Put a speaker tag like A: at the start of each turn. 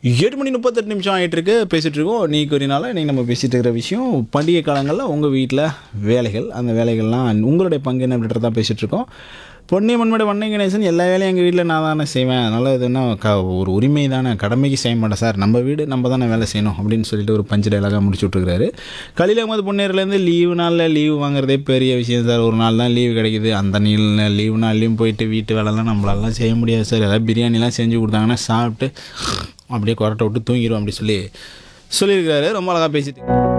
A: எட்டு மணி முப்பத்தெட்டு நிமிஷம் ஆகிட்டு இருக்கு பேசிகிட்டு இருக்கோம் நீக்கு ஒரு நாள் இன்றைக்கி நம்ம பேசிகிட்டு இருக்கிற விஷயம் பண்டிகை காலங்களில் உங்கள் வீட்டில் வேலைகள் அந்த வேலைகள்லாம் உங்களுடைய பங்கு என்ன அப்படின்றத தான் பேசிகிட்டு இருக்கோம் பொன்னி மண்மட வண்ணை கணேசன் எல்லா வேலையும் எங்கள் வீட்டில் நான் தானே செய்வேன் அதனால் இது என்ன க ஒரு உரிமை தானே கடமைக்கு செய்ய மாட்டேன் சார் நம்ம வீடு நம்ம தானே வேலை செய்யணும் அப்படின்னு சொல்லிட்டு ஒரு பஞ்சு டைலாக முடிச்சு விட்ருக்காரு கலியில் அகமது பொன்னேரிலேருந்து லீவு நாளில் லீவு வாங்குறதே பெரிய விஷயம் சார் ஒரு நாள் தான் லீவு கிடைக்குது அந்த நீள் லீவு நாள்லேயும் போயிட்டு வீட்டு வேலைலாம் நம்மளாலாம் செய்ய முடியாது சார் ஏதாவது பிரியாணிலாம் செஞ்சு கொடுத்தாங்கன்னா சாப்பிட்டு அப்படியே கொரட்டை விட்டு தூங்கிடும் அப்படி சொல்லி சொல்லியிருக்காரு ரொம்ப அழகாக பேசிட்டு